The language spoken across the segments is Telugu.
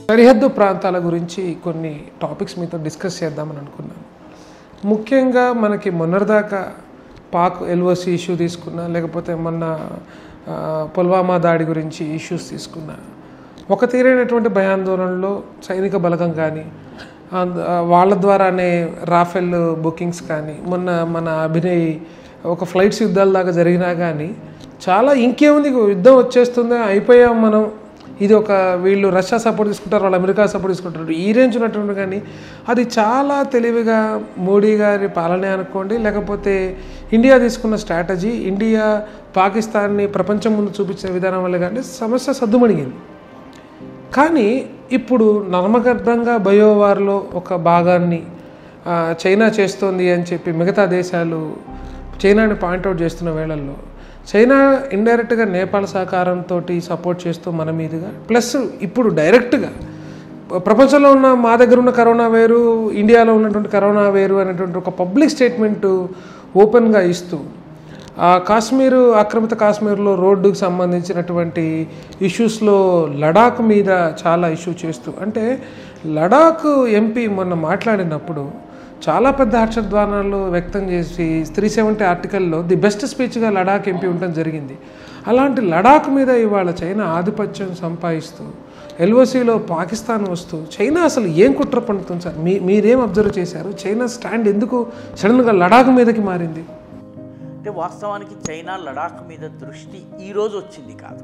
సరిహద్దు ప్రాంతాల గురించి కొన్ని టాపిక్స్ మీతో డిస్కస్ చేద్దామని అనుకున్నాను ముఖ్యంగా మనకి మొన్నటిదాకా పాక్ ఎల్ఓసి ఇష్యూ తీసుకున్నా లేకపోతే మొన్న ఆ, పుల్వామా దాడి గురించి ఇష్యూస్ తీసుకున్నా ఒక తీరైనటువంటి భయాందోళనలో సైనిక బలగం కానీ అంద- ఆ, వాళ్ళ ద్వారానే రాఫెల్ బుకింగ్స్ కానీ మొన్న మన అభినయ్ ఒక ఫ్లైట్స్ యుద్ధాల దాకా జరిగినా కానీ చాలా ఇంకేముంది యుద్ధం వచ్చేస్తుంది అయిపోయాం మనం ఇది ఒక వీళ్ళు రష్యా సపోర్ట్ తీసుకుంటారు వాళ్ళు అమెరికా సపోర్ట్ తీసుకుంటారు ఈ రేంజ్ ఉన్నటువంటి కానీ అది చాలా తెలివిగా మోడీ గారి పాలనే అనుకోండి లేకపోతే ఇండియా తీసుకున్న స్ట్రాటజీ ఇండియా పాకిస్తాన్ని ప్రపంచం ముందు చూపించిన విధానం వల్ల కానీ సమస్య సద్దుమణిగింది కానీ ఇప్పుడు నర్మగర్భంగా బయోవార్లో ఒక భాగాన్ని ఆ, చైనా చేస్తోంది అని చెప్పి మిగతా దేశాలు చైనాని పాయింట్అవుట్ చేస్తున్న వేళల్లో చైనా ఇండైరెక్ట్గా నేపాల్ సహకారంతో సపోర్ట్ చేస్తూ మన మీదుగా ప్లస్ ఇప్పుడు డైరెక్ట్గా ప్రపంచంలో ఉన్న మా దగ్గర ఉన్న కరోనా వేరు ఇండియాలో ఉన్నటువంటి కరోనా వేరు అనేటువంటి ఒక పబ్లిక్ స్టేట్మెంట్ ఓపెన్గా ఇస్తూ ఆ కాశ్మీరు ఆక్రమిత కాశ్మీర్లో రోడ్డుకు సంబంధించినటువంటి ఇష్యూస్లో లడాక్ మీద చాలా ఇష్యూ చేస్తూ అంటే లడాక్ ఎంపీ మొన్న మాట్లాడినప్పుడు చాలా పెద్ద హర్షధ్వానాలు వ్యక్తం చేసి త్రీ సెవెంటీ ఆర్టికల్లో ది బెస్ట్ స్పీచ్గా లడాక్ ఎంపీ ఉండడం జరిగింది అలాంటి లడాక్ మీద ఇవాళ చైనా ఆధిపత్యం సంపాదిస్తూ ఎల్ఓసిలో పాకిస్తాన్ వస్తూ చైనా అసలు ఏం కుట్ర పండుతుంది సార్ మీ మీరేం అబ్జర్వ్ చేశారు చైనా స్టాండ్ ఎందుకు సడన్గా లడాక్ మీదకి మారింది అంటే వాస్తవానికి చైనా లడాక్ మీద దృష్టి ఈరోజు వచ్చింది కాదు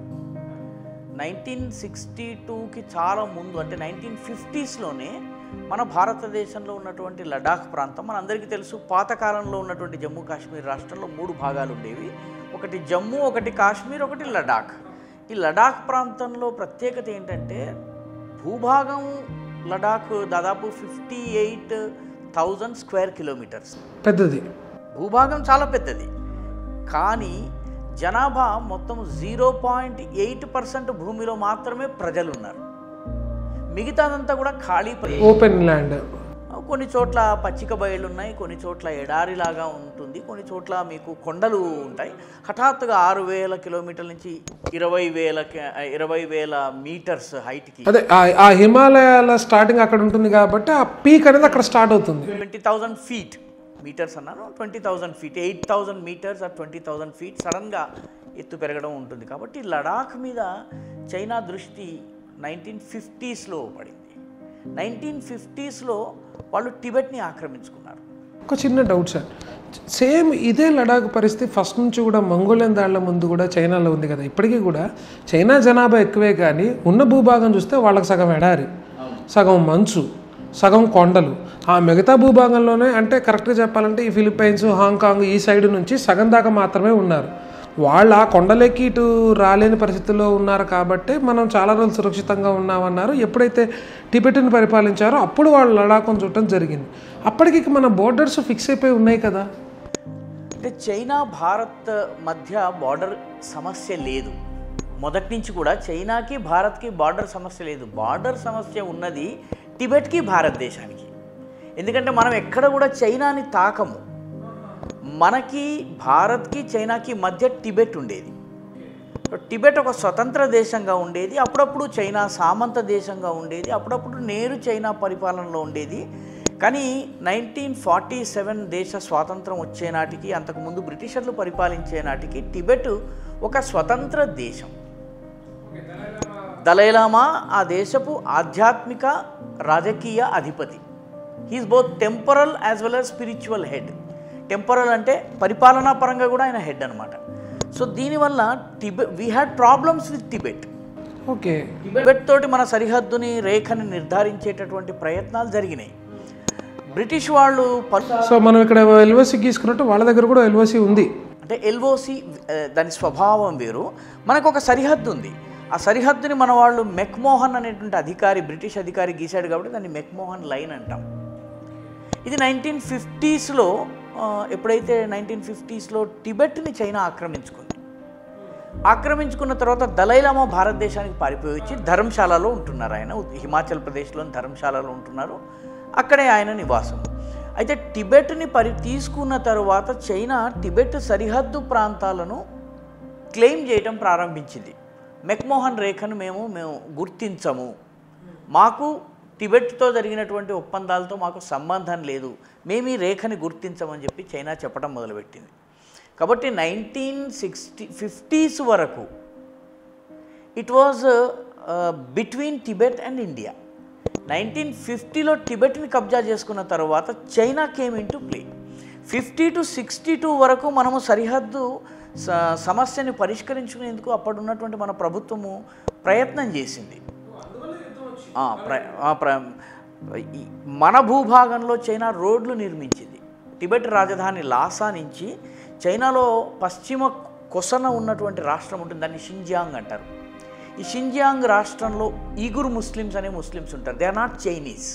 నైన్టీన్ సిక్స్టీ టూకి చాలా ముందు అంటే నైన్టీన్ ఫిఫ్టీస్లోనే మన భారతదేశంలో ఉన్నటువంటి లడాక్ ప్రాంతం మనందరికీ తెలుసు పాతకాలంలో ఉన్నటువంటి జమ్మూ కాశ్మీర్ రాష్ట్రంలో మూడు భాగాలు ఉండేవి ఒకటి జమ్మూ ఒకటి కాశ్మీర్ ఒకటి లడాక్ ఈ లడాక్ ప్రాంతంలో ప్రత్యేకత ఏంటంటే భూభాగం లడాక్ దాదాపు fifty eight thousand square kilometres పెద్దది భూభాగం చాలా పెద్దది కానీ జనాభా మొత్తం జీరో పాయింట్ ఎయిట్ పర్సెంట్ భూమిలో మాత్రమే ప్రజలు ఉన్నారు మిగతాదంతా కూడా ఖాళీ ప్ర- ఓపెన్ ల్యాండ్ కొన్ని చోట్ల పచ్చిక బయళ్ళు ఉన్నాయి కొన్ని చోట్ల ఎడారిలాగా ఉంటుంది కొన్ని చోట్ల మీకు కొండలు ఉంటాయి హఠాత్తుగా ఆరు వేల కిలోమీటర్ల నుంచి ఇరవై వేల కి- ఇరవై వేల మీటర్స్ హైట్కి అదే ఆ- ఆ హిమాలయాల స్టార్టింగ్ అక్కడ ఉంటుంది కాబట్టి ఆ పీక్ అనేది అక్కడ స్టార్ట్ అవుతుంది ట్వంటీ థౌజండ్ ఫీట్ మీటర్స్ అన్నాను twenty thousand feet eight thousand metres or twenty thousand feet సడన్గా ఎత్తు పెరగడం ఉంటుంది కాబట్టి లడాక్ మీద చైనా దృష్టి నైన్టీన్ ఫిఫ్టీస్లో పడింది నైన్టీన్ ఫిఫ్టీస్లో వాళ్ళు టిబెట్ని ఆక్రమించుకున్నారు ఒక చిన్న డౌట్ సార్ సేమ్ ఇదే లడాక్ పరిస్థితి ఫస్ట్ నుంచి కూడా మంగోలియన్ దాళ్ల ముందు కూడా చైనాలో ఉంది కదా ఇప్పటికీ కూడా చైనా జనాభా ఎక్కువే కానీ ఉన్న భూభాగం చూస్తే వాళ్ళకి సగం ఎడారి సగం మంచు సగం కొండలు ఆ మిగతా భూభాగంలోనే అంటే కరెక్ట్గా చెప్పాలంటే ఈ ఫిలిప్పైన్స్ హాంకాంగ్ ఈ సైడ్ నుంచి సగం దాకా మాత్రమే ఉన్నారు వాళ్ళు ఆ కొండలెక్కి ఇటు రాలేని పరిస్థితుల్లో ఉన్నారు కాబట్టి మనం చాలా రోజులు సురక్షితంగా ఉన్నామన్నారు ఎప్పుడైతే టిబెట్ని పరిపాలించారో అప్పుడు వాళ్ళు లడాఖ్ను చూడటం జరిగింది అప్పటికి ఇక మన బోర్డర్స్ ఫిక్స్ అయిపోయి ఉన్నాయి కదా అంటే చైనా భారత్ మధ్య బార్డర్ సమస్య లేదు మొదటి నుంచి కూడా చైనాకి భారత్కి బార్డర్ సమస్య లేదు బార్డర్ సమస్య ఉన్నది టిబెట్కి భారతదేశానికి ఎందుకంటే మనం ఎక్కడ కూడా చైనాని తాకము మనకి భారత్కి చైనాకి మధ్య టిబెట్ ఉండేది టిబెట్ ఒక స్వతంత్ర దేశంగా ఉండేది అప్పుడప్పుడు చైనా సామంత దేశంగా ఉండేది అప్పుడప్పుడు నేరు చైనా పరిపాలనలో ఉండేది కానీ నైన్టీన్ ఫార్టీ సెవెన్ దేశ స్వాతంత్రం వచ్చే నాటికి అంతకుముందు బ్రిటిషర్లు పరిపాలించే నాటికి టిబెట్ ఒక స్వతంత్ర దేశం దలైలామా ఆ దేశపు ఆధ్యాత్మిక రాజకీయ అధిపతి he's both temporal as well as spiritual head temporal అంటే పరిపాలనా పరంగా కూడా ఆయన హెడ్ అనమాట సో దీనివల్ల Tibet we had problems with Tibet okay Tibet తోటి మన సరిహద్దుని రేఖని నిర్ధారించేటటువంటి ప్రయత్నాలు జరిగినాయి బ్రిటిష్ వాళ్ళు పలు సో మనం ఇక్కడ ఎల్ఓసి గీసుకున్నట్టు వాళ్ళ దగ్గర కూడా ఎల్ఓసి ఉంది అంటే ఎల్ఓసి దాని స్వభావం వేరు మనకు ఒక సరిహద్దు ఉంది ఆ సరిహద్దుని మన వాళ్ళు మెక్మోహన్ అనేటువంటి అధికారి బ్రిటిష్ అధికారి గీశాడు కాబట్టి దాన్ని మెక్మోహన్ లైన్ అంటాం ఇది నైన్టీన్ ఫిఫ్టీస్లో ఎప్పుడైతే నైన్టీన్ ఫిఫ్టీస్లో టిబెట్ని చైనా ఆక్రమించుకుంది ఆక్రమించుకున్న తర్వాత దలైలామా భారతదేశానికి పారిపోయి వచ్చి ధర్మశాలలో ఉంటున్నారు ఆయన హిమాచల్ ప్రదేశ్లోని ధర్మశాలలో ఉంటున్నారు అక్కడే ఆయన నివాసం అయితే టిబెట్ని పరి తీసుకున్న తరువాత చైనా టిబెట్ సరిహద్దు ప్రాంతాలను క్లెయిమ్ చేయటం ప్రారంభించింది మెక్మోహన్ రేఖను మేము మేము గుర్తించము మాకు టిబెట్తో జరిగినటువంటి ఒప్పందాలతో మాకు సంబంధం లేదు మేము ఈ రేఖని గుర్తించమని చెప్పి చైనా చెప్పడం మొదలుపెట్టింది కాబట్టి నైన్టీన్ సిక్స్టీ ఫిఫ్టీస్ వరకు it was between Tibet and India nineteen ఫిఫ్టీలో టిబెట్ని కబ్జా చేసుకున్న తర్వాత China came into play fifty to sixty two వరకు మనము సరిహద్దు స- సమస్యని పరిష్కరించుకునేందుకు అప్పుడు ఉన్నటువంటి మన ప్రభుత్వము ప్రయత్నం చేసింది ఆ, ప్ర- ఆ, ప్ర- ఈ- మన భూభాగంలో చైనా రోడ్లు నిర్మించింది టిబెట్ రాజధాని లాసా నుంచి చైనాలో పశ్చిమ కొసన ఉన్నటువంటి రాష్ట్రం ఉంటుంది దాన్ని షింజియాంగ్ అంటారు ఈ షింజియాంగ్ రాష్ట్రంలో ఈగుర్ ముస్లిమ్స్ అనే ముస్లిమ్స్ ఉంటారు దే ఆర్ నాట్ చైనీస్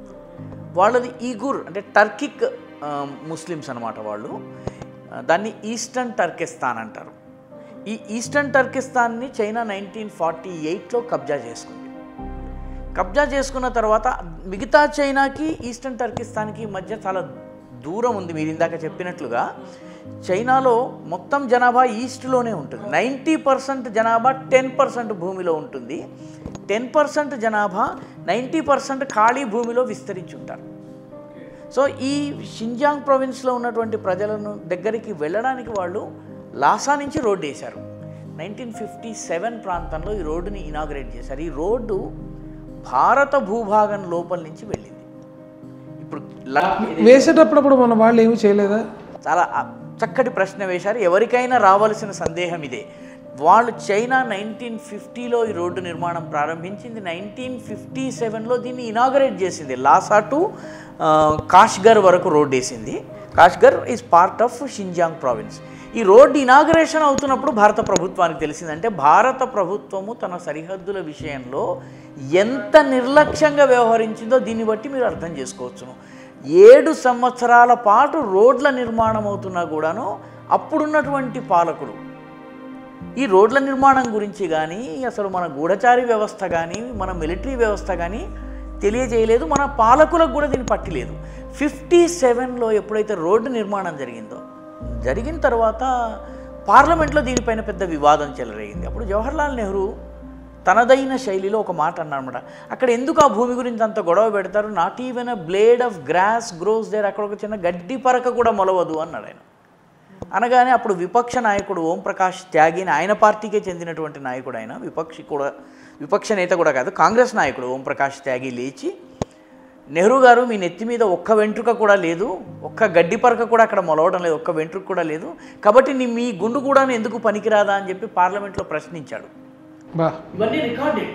వాళ్ళది ఈగుర్ అంటే టర్కిక్ ఆ, ముస్లిమ్స్ అనమాట వాళ్ళు ఆ, దాన్ని ఈస్టర్న్ టర్కిస్తాన్ అంటారు ఈ ఈస్టర్న్ టర్కిస్తాన్ని చైనా నైన్టీన్ ఫార్టీ ఎయిట్లో కబ్జా చేసుకుంది కబ్జా చేసుకున్న తర్వాత మిగతా చైనాకి ఈస్టర్న్ టర్కిస్తాన్కి మధ్య చాలా దూరం ఉంది మీరు ఇందాక చెప్పినట్లుగా చైనాలో మొత్తం జనాభా ఈస్ట్లోనే ఉంటుంది నైంటీ పర్సెంట్ జనాభా టెన్ పర్సెంట్ భూమిలో ఉంటుంది టెన్ పర్సెంట్ జనాభా నైంటీ పర్సెంట్ ఖాళీ భూమిలో విస్తరించి ఉంటారు సో ఈ షింజాంగ్ ప్రావిన్స్లో ఉన్నటువంటి ప్రజలను దగ్గరికి వెళ్ళడానికి వాళ్ళు లాసా నుంచి రోడ్డు వేశారు నైన్టీన్ ఫిఫ్టీ సెవెన్ ప్రాంతంలో ఈ రోడ్డుని ఇనాగ్రేట్ చేశారు ఈ రోడ్డు భారత భూభాగం లోపల నుంచి వెళ్ళింది ఇప్పుడు లా- వేసేటప్పుడు మన వాళ్ళు ఏమీ చేయలేదా చాలా ఆ- చక్కటి ప్రశ్న వేశారు ఎవరికైనా రావాల్సిన సందేహం ఇదే వాళ్ళు చైనా నైన్టీన్ ఫిఫ్టీలో ఈ రోడ్డు నిర్మాణం ప్రారంభించింది నైన్టీన్ ఫిఫ్టీ సెవెన్లో దీన్ని ఇనాగరేట్ చేసింది లాసా టు ఆ, కాష్గర్ వరకు రోడ్ వేసింది Kashgar is part of Xinjiang province ఈ రోడ్డు ఇనాగరేషన్ అవుతున్నప్పుడు భారత ప్రభుత్వానికి తెలిసిందంటే భారత ప్రభుత్వము తన సరిహద్దుల విషయంలో ఎంత నిర్లక్ష్యంగా వ్యవహరించిందో దీన్ని బట్టి మీరు అర్థం చేసుకోవచ్చును ఏడు సంవత్సరాల పాటు రోడ్ల నిర్మాణం అవుతున్నా కూడాను అప్పుడున్నటువంటి పాలకులు ఈ రోడ్ల నిర్మాణం గురించి కానీ అసలు మన గూఢచారి వ్యవస్థ కానీ మన మిలిటరీ వ్యవస్థ కానీ తెలియజేయలేదు మన పాలకులకు కూడా దీన్ని పట్టిలేదు ఫిఫ్టీ సెవెన్లో ఎప్పుడైతే రోడ్డు నిర్మాణం జరిగిందో జరిగిన తర్వాత పార్లమెంట్లో దీనిపైన పెద్ద వివాదం చెలరేగింది అప్పుడు జవహర్లాల్ నెహ్రూ తనదైన శైలిలో ఒక మాట అన్నమాట అక్కడ ఎందుకు ఆ భూమి గురించి అంత గొడవ పెడతారు not even a blade of grass grows there అక్కడ ఒక చిన్న గడ్డి పరక కూడా మొలవదు అన్నాడు ఆయన అనగానే అప్పుడు విపక్ష నాయకుడు ఓం ప్రకాష్ త్యాగి అని ఆయన పార్టీకే చెందినటువంటి నాయకుడు ఆయన విపక్షి కూడా విపక్ష నేత కూడా కాదు కాంగ్రెస్ నాయకుడు ఓం ప్రకాష్ త్యాగి లేచి నెహ్రూ గారు మీ నెత్తి మీద ఒక్క వెంట్రుక కూడా లేదు ఒక్క గడ్డి పరక కూడా అక్కడ మొలవడం లేదు ఒక్క వెంట్రుక కూడా లేదు కాబట్టి నీ మీ గుండు కూడా ఎందుకు పనికిరాదా అని చెప్పి పార్లమెంట్లో ప్రశ్నించాడు బా ఇవన్నీ recorded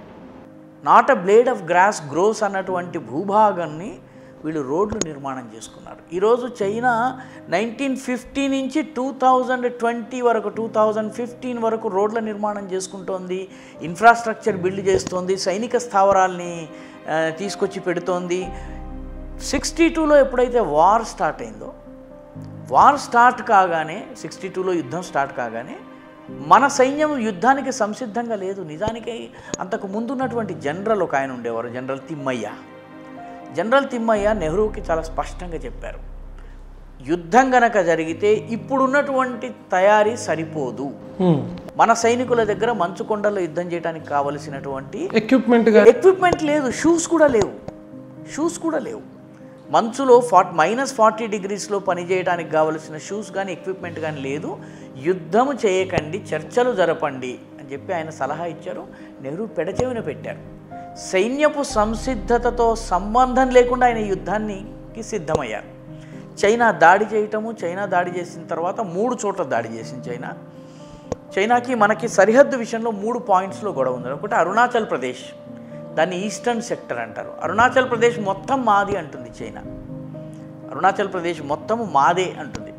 not a blade of grass grows అన్నటువంటి భూభాగాన్ని వీళ్ళు రోడ్లు నిర్మాణం చేసుకున్నారు ఈరోజు చైనా నైన్టీన్ ఫిఫ్టీ నుంచి టూ థౌజండ్ ట్వంటీ వరకు టూ థౌజండ్ ఫిఫ్టీన్ వరకు రోడ్ల నిర్మాణం చేసుకుంటోంది ఇన్ఫ్రాస్ట్రక్చర్ బిల్డ్ చేస్తోంది సైనిక స్థావరాల్ని ఆ, తీసుకొచ్చి పెడుతోంది సిక్స్టీ టూలో ఎప్పుడైతే వార్ స్టార్ట్ అయిందో వార్ స్టార్ట్ కాగానే సిక్స్టీ టూలో యుద్ధం స్టార్ట్ కాగానే మన సైన్యం యుద్ధానికి సంసిద్ధంగా లేదు నిజానికి అంతకు ముందున్నటువంటి జనరల్ ఒక ఆయన ఉండేవారు జనరల్ తిమ్మయ్య జనరల్ తిమ్మయ్య నెహ్రూకి చాలా స్పష్టంగా చెప్పారు యుద్ధం గనక జరిగితే ఇప్పుడున్నటువంటి తయారీ సరిపోదు హ్మ్. మన సైనికుల దగ్గర మంచు కొండల్లో యుద్ధం చేయడానికి కావలసినటువంటి ఎక్విప్మెంట్ గా ఎక్విప్మెంట్ లేదు షూస్ కూడా లేవు షూస్ కూడా లేవు మంచులో ఫార్ట్ మైనస్ ఫార్టీ డిగ్రీస్లో పనిచేయడానికి కావలసిన షూస్ కానీ ఎక్విప్మెంట్ కానీ లేదు యుద్ధము చేయకండి చర్చలు జరపండి అని చెప్పి ఆయన సలహా ఇచ్చారు నెహ్రూ పెడచెవిన పెట్టారు సైన్యపు సంసిద్ధతతో సంబంధం లేకుండా ఆయన యుద్ధానికి సిద్ధమయ్యారు చైనా దాడి చేయటము చైనా దాడి చేసిన తర్వాత మూడు చోట్ల దాడి చేసింది చైనా చైనాకి మనకి సరిహద్దు విషయంలో మూడు పాయింట్స్లో గొడవ ఉంది ఒకటి అరుణాచల్ ప్రదేశ్ దాన్ని ఈస్టర్న్ సెక్టర్ అంటారు అరుణాచల్ ప్రదేశ్ మొత్తం మాది అంటుంది చైనా అరుణాచల్ ప్రదేశ్ మొత్తం మాదే అంటుంది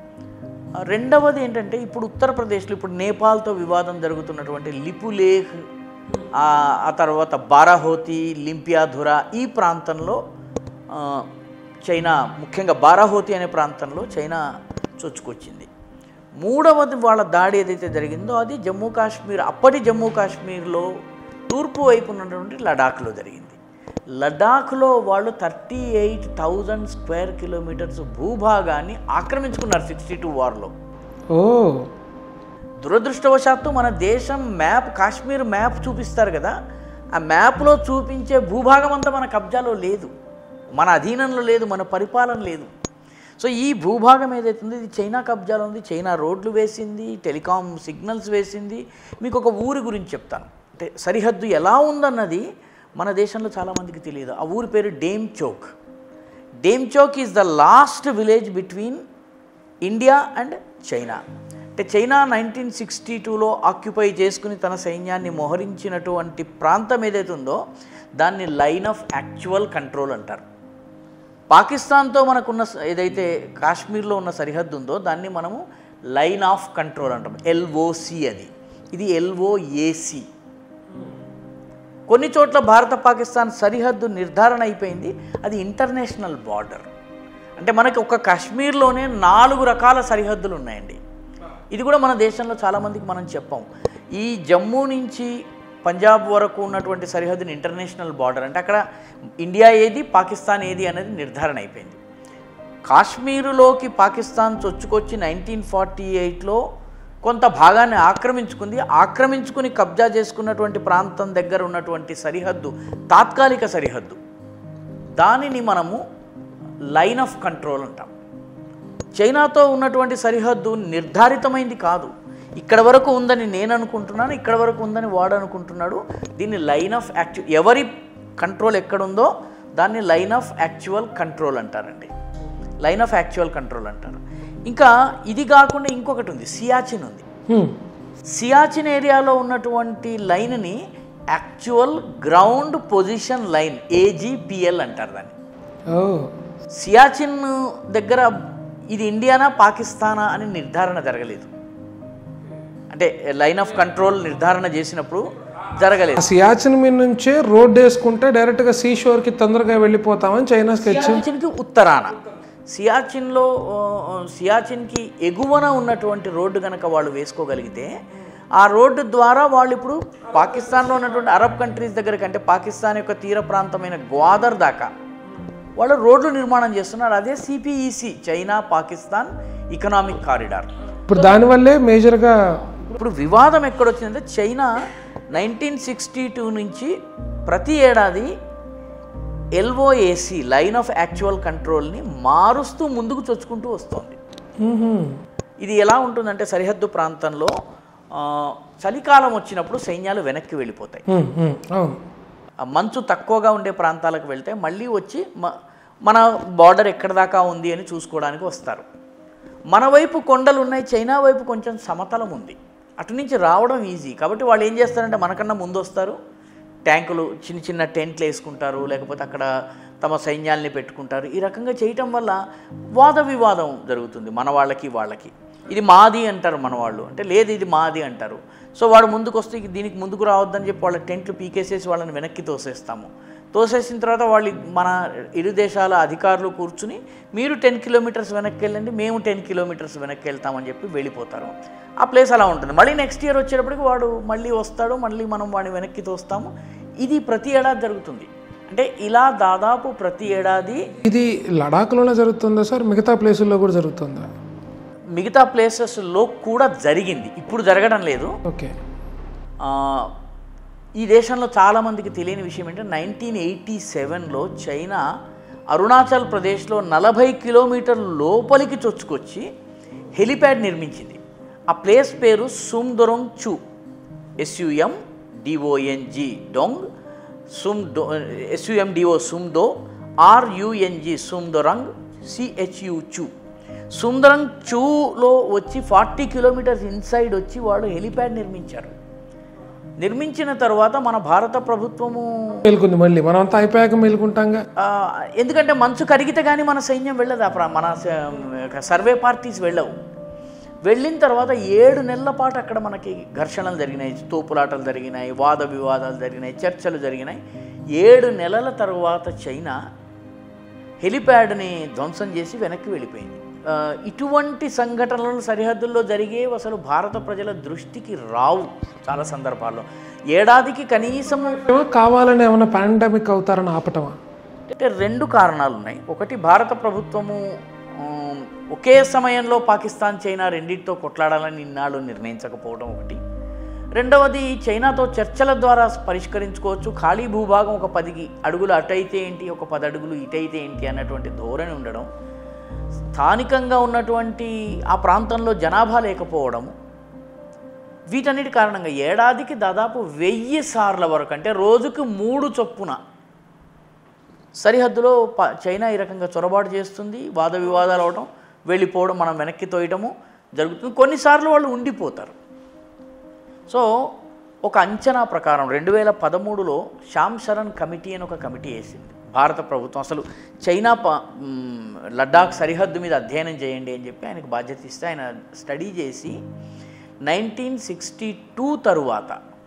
ఆ, రెండవది ఏంటంటే ఇప్పుడు ఉత్తరప్రదేశ్లో ఇప్పుడు నేపాల్తో వివాదం జరుగుతున్నటువంటి లిపులేహ్ ఆ ఆ తర్వాత బారాహోతి లింపియాధురా ఈ ప్రాంతంలో ఆ, చైనా ముఖ్యంగా బారాహోతి అనే ప్రాంతంలో చైనా చొచ్చుకొచ్చింది మూడవది వాళ్ళ దాడి ఏదైతే జరిగిందో అది జమ్మూ కాశ్మీర్ అప్పటి జమ్మూ కాశ్మీర్లో తూర్పు వైపు ఉన్నటువంటి లడాఖ్లో జరిగింది లడాఖ్లో వాళ్ళు thirty eight thousand square kilometres భూభాగాన్ని ఆక్రమించుకున్నారు సిక్స్టీ టూ వార్లో ఓ దురదృష్టవశాత్తు మన దేశం మ్యాప్ కాశ్మీర్ మ్యాప్ చూపిస్తారు కదా ఆ మ్యాప్లో చూపించే భూభాగం అంతా మన కబ్జాలో లేదు మన అధీనంలో లేదు మన పరిపాలన లేదు సో ఈ భూభాగం ఏదైతే ఉందో ఇది చైనా కబ్జాలో ఉంది చైనా రోడ్లు వేసింది టెలికాం సిగ్నల్స్ వేసింది మీకు ఒక ఊరి గురించి చెప్తాను అంటే సరిహద్దు ఎలా ఉందన్నది మన దేశంలో చాలామందికి తెలియదు ఆ ఊరి పేరు Demchok Demchok is the last village between India and China అంటే చైనా నైన్టీన్ సిక్స్టీ టూలో ఆక్యుపై చేసుకుని తన సైన్యాన్ని మోహరించినటువంటి ప్రాంతం ఏదైతే ఉందో దాన్ని లైన్ ఆఫ్ యాక్చువల్ కంట్రోల్ అంటారు పాకిస్తాన్తో మనకున్న స- ఏదైతే కాశ్మీర్లో ఉన్న సరిహద్దు ఉందో దాన్ని మనము లైన్ ఆఫ్ కంట్రోల్ అంటాం ఎల్ఓసి అది ఇది ఎల్ఓఏసి కొన్ని చోట్ల భారత పాకిస్తాన్ సరిహద్దు నిర్ధారణ అయిపోయింది అది ఇంటర్నేషనల్ బార్డర్ అంటే మనకి ఒక కాశ్మీర్లోనే నాలుగు రకాల సరిహద్దులు ఉన్నాయండి ఇది కూడా మన దేశంలో చాలామందికి మనం చెప్పాం ఈ జమ్మూ నుంచి పంజాబ్ వరకు ఉన్నటువంటి సరిహద్దుని ఇంటర్నేషనల్ బార్డర్ అంటే అక్కడ ఇండియా ఏది పాకిస్తాన్ ఏది అనేది నిర్ధారణ అయిపోయింది కాశ్మీరులోకి పాకిస్తాన్ చొచ్చుకొచ్చి నైన్టీన్ ఫార్టీ ఎయిట్లో కొంత భాగాన్ని ఆక్రమించుకుంది ఆక్రమించుకుని కబ్జా చేసుకున్నటువంటి ప్రాంతం దగ్గర ఉన్నటువంటి సరిహద్దు తాత్కాలిక సరిహద్దు దానిని మనము లైన్ ఆఫ్ కంట్రోల్ అంటాం చైనాతో ఉన్నటువంటి సరిహద్దు నిర్ధారితమైంది కాదు ఇక్కడ వరకు ఉందని నేను అనుకుంటున్నాను ఇక్కడ వరకు ఉందని వాడు అనుకుంటున్నాడు దీన్ని లైన్ ఆఫ్ యాక్చు ఎవరి కంట్రోల్ ఎక్కడుందో దాన్ని లైన్ ఆఫ్ యాక్చువల్ కంట్రోల్ అంటారండి లైన్ ఆఫ్ యాక్చువల్ కంట్రోల్ అంటారు ఇంకా ఇది కాకుండా ఇంకొకటి ఉంది సియాచిన్ ఉంది హ్మ్. సియాచిన్ ఏరియాలో ఉన్నటువంటి లైన్ని actual ground position line AGPL అంటారు దాన్ని ఓ సియాచిన్ దగ్గర ఇది ఇండియానా పాకిస్తానా అని నిర్ధారణ జరగలేదు అంటే లైన్ ఆఫ్ కంట్రోల్ నిర్ధారణ చేసినప్పుడు జరగలేదు ఆ సియాచిన్ మీద నుంచే రోడ్ వేసుకుంటే డైరెక్ట్గా సీ షోర్కి తొందరగా వెళ్ళిపోతామని చైనా స్కెచ్ సియాచిన్కి ఉత్తరాన సియాచిన్లో ఆ, సియాచిన్కి ఎగువన ఉన్నటువంటి రోడ్డు కనుక వాళ్ళు వేసుకోగలిగితే ఆ రోడ్డు ద్వారా వాళ్ళు ఇప్పుడు పాకిస్తాన్లో ఉన్నటువంటి అరబ్ కంట్రీస్ దగ్గర కంటే పాకిస్తాన్ యొక్క తీర ప్రాంతమైన గ్వాదర్ దాకా వాళ్ళు రోడ్లు నిర్మాణం చేస్తున్నారు అదే CPEC China Pakistan economic corridor ఇప్పుడు దానివల్లే మేజర్గా ఇప్పుడు వివాదం ఎక్కడొచ్చిందంటే చైనా నైన్టీన్ సిక్స్టీ టూ నుంచి ప్రతి ఏడాది ఎల్ఓఏసి లైన్ ఆఫ్ యాక్చువల్ కంట్రోల్ని మారుస్తూ ముందుకు చొచ్చుకుంటూ వస్తోంది ఇది ఎలా ఉంటుందంటే సరిహద్దు ప్రాంతంలో ఆ, చలికాలం వచ్చినప్పుడు సైన్యాలు వెనక్కి వెళ్ళిపోతాయి హ్మ్, హ్మ్, అవును ఆ మంచు తక్కువగా ఉండే ప్రాంతాలకు వెళ్తే మళ్ళీ వచ్చి మ- మన బార్డర్ ఎక్కడ దాకా ఉంది అని చూసుకోవడానికి వస్తారు మన వైపు కొండలు ఉన్నాయి చైనా వైపు కొంచెం సమతలం ఉంది అటు నుంచి రావడం ఈజీ కాబట్టి వాళ్ళు ఏం చేస్తారంటే మనకన్నా ముందు వస్తారు ట్యాంకులు చిన్న చిన్న టెంట్లు వేసుకుంటారు లేకపోతే అక్కడ తమ సైన్యాల్ని పెట్టుకుంటారు ఈ రకంగా చేయటం వల్ల వాద వివాదం జరుగుతుంది మన వాళ్ళకి వాళ్ళకి ఇది మాది అంటారు మన వాళ్ళు అంటే లేదు ఇది మాది అంటారు సో వాడు ముందుకు వస్తే ఇక దీనికి ముందుకు రావద్దని చెప్పి వాళ్ళ టెంట్లు పీకేసేసి వాళ్ళని వెనక్కి తోసేస్తాము తోసేసిన తర్వాత వాళ్ళు మన ఇరు దేశాల అధికారులు కూర్చుని మీరు టెన్ కిలోమీటర్స్ వెనక్కి వెళ్ళండి మేము టెన్ కిలోమీటర్స్ వెనక్కి వెళ్తామని చెప్పి వెళ్ళిపోతారు ఆ ప్లేస్ అలా ఉంటుంది మళ్ళీ నెక్స్ట్ ఇయర్ వచ్చేటప్పటికి వాడు మళ్ళీ వస్తాడు మళ్ళీ మనం వాడిని వెనక్కి తోస్తాము ఇది ప్రతి ఏడాది జరుగుతుంది అంటే ఇలా దాదాపు ప్రతి ఏడాది ఇది లడాఖ్లోనే జరుగుతుందా సార్ మిగతా ప్లేసుల్లో కూడా జరుగుతుందా మిగతా ప్లేసెస్లో కూడా జరిగింది ఇప్పుడు జరగడం లేదు ఓకే ఆ, ఈ దేశంలో చాలామందికి తెలియని విషయం ఏంటంటే నైన్టీన్ ఎయిటీ సెవెన్లో చైనా అరుణాచల్ ప్రదేశ్లో నలభై కిలోమీటర్ల లోపలికి చొచ్చుకొచ్చి హెలిప్యాడ్ నిర్మించింది ఆ ప్లేస్ పేరు Sumdorong Chu S U M D O N G Dong Sum Do S U M D O Sumdo R U N G Sumdorong C H U Chu Sumdorong చూలో వచ్చి ఫార్టీ కిలోమీటర్స్ ఇన్సైడ్ వచ్చి వాళ్ళు హెలిప్యాడ్ నిర్మించారు నిర్మించిన తర్వాత మన భారత ప్రభుత్వము మేలుకుంది మళ్ళీ మనం అంతా అయిపోయాక మేలుకుంటాంగా ఆ, ఎందుకంటే మంచు కరిగితే కానీ మన సైన్యం వెళ్ళదు ఆ ప్రా- మన స- సర్వే పార్టీస్ వెళ్ళవు వెళ్ళిన తర్వాత ఏడు నెలల పాటు అక్కడ మనకి ఘర్షణలు జరిగినాయి తోపులాటలు జరిగినాయి వాద వివాదాలు జరిగినాయి చర్చలు జరిగినాయి ఏడు నెలల తర్వాత చైనా హెలిప్యాడ్ని ధ్వంసం చేసి వెనక్కి వెళ్ళిపోయింది ఆ, ఇటువంటి సంఘటనలు సరిహద్దుల్లో జరిగేవి అసలు భారత ప్రజల దృష్టికి రావు చాలా సందర్భాల్లో ఏడాదికి కనీసము ఏమో కావాలని ఏమైనా పాండమిక్ అవుతారని ఆపటమా అంటే రెండు కారణాలు ఉన్నాయి ఒకటి భారత ప్రభుత్వము ఉమ్, ఒకే సమయంలో పాకిస్తాన్ చైనా రెండింటితో కొట్లాడాలని ఇన్నాళ్ళు నిర్ణయించకపోవడం ఒకటి రెండవది చైనాతో చర్చల ద్వారా పరిష్కరించుకోవచ్చు ఖాళీ భూభాగం ఒక పదికి అడుగులు అటైతే ఏంటి ఒక పది అడుగులు ఇటైతే ఏంటి అన్నటువంటి ధోరణి ఉండడం స్థానికంగా ఉన్నటువంటి ఆ ప్రాంతంలో జనాభా లేకపోవడము వీటన్నిటి కారణంగా ఏడాదికి దాదాపు వెయ్యి సార్ల వరకు అంటే రోజుకు మూడు చొప్పున సరిహద్దులో ప చైనా ఈ రకంగా చొరబాటు చేస్తుంది వాద వివాదాలు అవడం వెళ్ళిపోవడం మనం వెనక్కి తోయటము జరుగుతుంది కొన్నిసార్లు వాళ్ళు ఉండిపోతారు సో ఒక అంచనా ప్రకారం రెండు వేల పదమూడులో శ్యామ్ శరణ్ కమిటీ అని ఒక కమిటీ వేసింది భారత ప్రభుత్వం అసలు చైనా ప మ్, లడ్డాఖ్ సరిహద్దు మీద అధ్యయనం చేయండి అని చెప్పి ఆయనకు బాధ్యత ఇస్తే ఆయన స్టడీ చేసి నైన్టీన్ సిక్స్టీ టూ తరువాత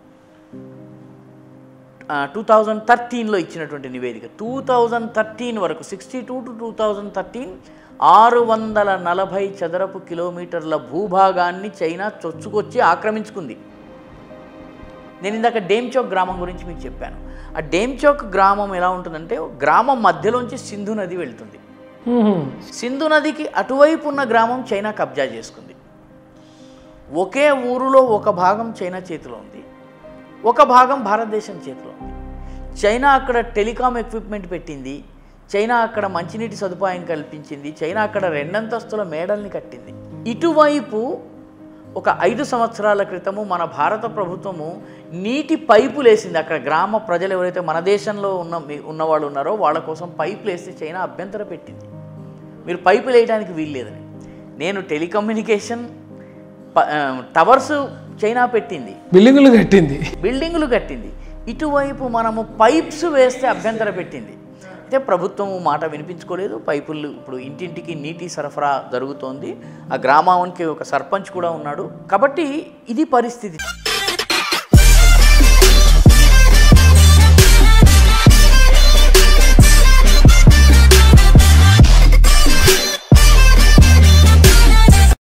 టూ థౌజండ్ థర్టీన్లో ఇచ్చినటువంటి నివేదిక టూ థౌజండ్ థర్టీన్ వరకు sixty two to two thousand thirteen ఆరు వందల నలభై చదరపు కిలోమీటర్ల భూభాగాన్ని చైనా చొచ్చుకొచ్చి ఆక్రమించుకుంది నేను ఇందాక డేమ్చౌక్ గ్రామం గురించి మీకు చెప్పాను ఆ డేమ్చౌక్ గ్రామం ఎలా ఉంటుందంటే గ్రామం మధ్యలోంచి సింధు నది వెళ్తుంది మ్మ్. సింధు నదికి అటువైపు ఉన్న గ్రామం చైనా కబ్జా చేసుకుంది ఒకే ఊరిలో ఒక భాగం చైనా చేతిలో ఉంది ఒక భాగం భారతదేశం చేతిలో ఉంది చైనా అక్కడ టెలికాం ఎక్విప్మెంట్ పెట్టింది చైనా అక్కడ మంచినీటి సదుపాయం కల్పించింది చైనా అక్కడ రెండంతస్తుల మేడల్ని కట్టింది ఇటువైపు ఒక ఐదు సంవత్సరాల క్రితము మన భారత ప్రభుత్వము నీటి పైపులు వేసింది అక్కడ గ్రామ ప్రజలు ఎవరైతే మన దేశంలో ఉన్న మీ- ఉన్నవాళ్ళు ఉన్నారో వాళ్ళ కోసం పైపులు వేస్తే చైనా అభ్యంతర పెట్టింది మీరు పైపులు వేయడానికి వీల్లేదని నేను టెలికమ్యూనికేషన్ ప- ఆ, టవర్స్ చైనా పెట్టింది బిల్డింగులు కట్టింది బిల్డింగులు కట్టింది ఇటువైపు మనము పైప్స్ వేస్తే అభ్యంతర పెట్టింది అయితే ప్రభుత్వం మాట వినిపించుకోలేదు పైపులు ఇప్పుడు ఇంటింటికి నీటి సరఫరా జరుగుతోంది ఆ గ్రామానికి ఒక సర్పంచ్ కూడా ఉన్నాడు కాబట్టి ఇది పరిస్థితి